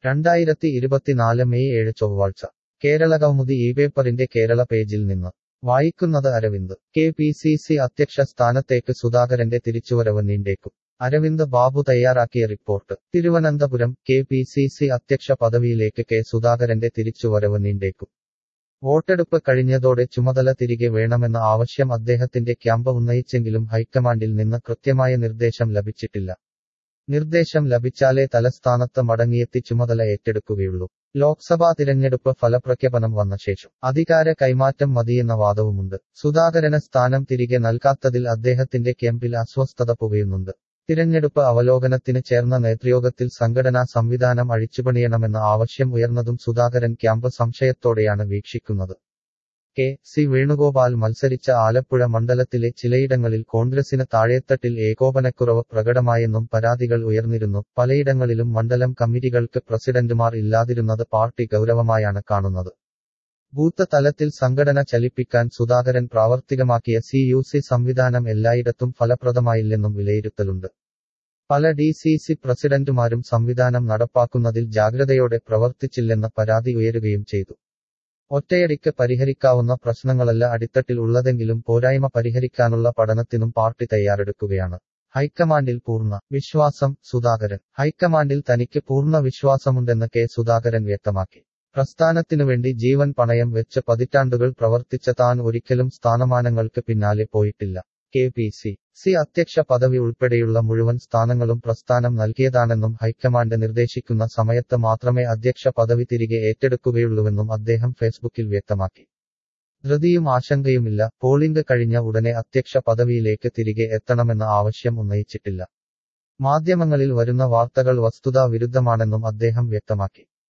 രണ്ടായിരത്തി ഇരുപത്തിനാല് മെയ് ഏഴ് ചൊവ്വാഴ്ച കേരളകൗമുദി ഈ പേപ്പറിന്റെ കേരള പേജിൽ നിന്ന് വായിക്കുന്നത് Aravind K P C C അധ്യക്ഷ സ്ഥാനത്തേക്ക് സുധാകരന്റെ തിരിച്ചുവരവ് നീണ്ടേക്കും അരവിന്ദ് ബാബു തയ്യാറാക്കിയ report Thiruvananthapuram K P C C അധ്യക്ഷ പദവിയിലേക്ക് കെ സുധാകരന്റെ തിരിച്ചുവരവ് നീണ്ടേക്കും വോട്ടെടുപ്പ് കഴിഞ്ഞതോടെ ചുമതല തിരികെ വേണമെന്ന ആവശ്യം അദ്ദേഹത്തിന്റെ ക്യാമ്പ് ഉന്നയിച്ചെങ്കിലും ഹൈക്കമാൻഡിൽ നിന്ന് കൃത്യമായ നിർദ്ദേശം ലഭിച്ചിട്ടില്ല നിർദ്ദേശം ലഭിച്ചാലേ തലസ്ഥാനത്ത് മടങ്ങിയെത്തി ചുമതല ഏറ്റെടുക്കുകയുള്ളൂ ലോക്സഭാ തിരഞ്ഞെടുപ്പ് ഫലപ്രഖ്യാപനം വന്ന ശേഷം അധികാര കൈമാറ്റം മതിയെന്ന വാദവുമുണ്ട് സുധാകരന് സ്ഥാനം തിരികെ നൽകാത്തതിൽ അദ്ദേഹത്തിന്റെ ക്യാമ്പിൽ അസ്വസ്ഥത പുകയുന്നുണ്ട് തിരഞ്ഞെടുപ്പ് അവലോകനത്തിന് ചേർന്ന നേതൃയോഗത്തിൽ സംഘടനാ സംവിധാനം അഴിച്ചുപണിയണമെന്ന ആവശ്യം ഉയർന്നതും സുധാകരൻ ക്യാമ്പ് സംശയത്തോടെയാണ് വീക്ഷിക്കുന്നത് കെ സി വേണുഗോപാൽ മത്സരിച്ച ആലപ്പുഴ മണ്ഡലത്തിലെ ചിലയിടങ്ങളിൽ കോൺഗ്രസിന് താഴേത്തട്ടിൽ ഏകോപനക്കുറവ് പ്രകടമായെന്നും പരാതികൾ ഉയർന്നിരുന്നു പലയിടങ്ങളിലും മണ്ഡലം കമ്മിറ്റികൾക്ക് പ്രസിഡന്റുമാർ ഇല്ലാതിരുന്നത് പാർട്ടി ഗൗരവമായാണ് കാണുന്നത് ബൂത്ത് തലത്തിൽ സംഘടന ചലിപ്പിക്കാൻ സുധാകരൻ പ്രാവർത്തികമാക്കിയ സി യു സി സംവിധാനം എല്ലായിടത്തും ഫലപ്രദമായില്ലെന്നും വിലയിരുത്തലുണ്ട് പല ഡി സി സി പ്രസിഡന്റുമാരും സംവിധാനം നടപ്പാക്കുന്നതിൽ ജാഗ്രതയോടെ പ്രവർത്തിച്ചില്ലെന്ന പരാതി ഉയരുകയും ചെയ്തു ഒറ്റയടിക്ക് പരിഹരിക്കാവുന്ന പ്രശ്നങ്ങളല്ല അടിത്തട്ടിൽ ഉള്ളതെങ്കിലും പോരായ്മ പരിഹരിക്കാനുള്ള പഠനത്തിനും പാർട്ടി തയ്യാറെടുക്കുകയാണ് ഹൈക്കമാൻഡിൽ പൂർണ്ണ വിശ്വാസം സുധാകരൻ ഹൈക്കമാൻഡിൽ തനിക്ക് പൂർണ്ണ വിശ്വാസമുണ്ടെന്ന് കെ സുധാകരൻ വ്യക്തമാക്കി പ്രസ്ഥാനത്തിനുവേണ്ടി ജീവൻ പണയം വെച്ച് പതിറ്റാണ്ടുകൾ പ്രവർത്തിച്ച താൻ ഒരിക്കലും സ്ഥാനമാനങ്ങൾക്ക് പിന്നാലെ പോയിട്ടില്ല കെ പി സി സി അധ്യക്ഷ പദവി ഉൾപ്പെടെയുള്ള മുഴുവൻ സ്ഥാനങ്ങളും പ്രസ്ഥാനം നൽകിയതാണെന്നും ഹൈക്കമാൻഡ് നിർദ്ദേശിക്കുന്ന സമയത്ത് മാത്രമേ അധ്യക്ഷ പദവി തിരികെ ഏറ്റെടുക്കുകയുള്ളൂവെന്നും അദ്ദേഹം ഫേസ്ബുക്കിൽ വ്യക്തമാക്കി ധൃതിയും ആശങ്കയുമില്ല പോളിംഗ് കഴിഞ്ഞ ഉടനെ അധ്യക്ഷ പദവിയിലേക്ക് തിരികെ എത്തണമെന്ന ആവശ്യം ഉന്നയിച്ചിട്ടില്ല മാധ്യമങ്ങളിൽ വരുന്ന വാർത്തകൾ വസ്തുതാ വിരുദ്ധമാണെന്നും അദ്ദേഹം വ്യക്തമാക്കി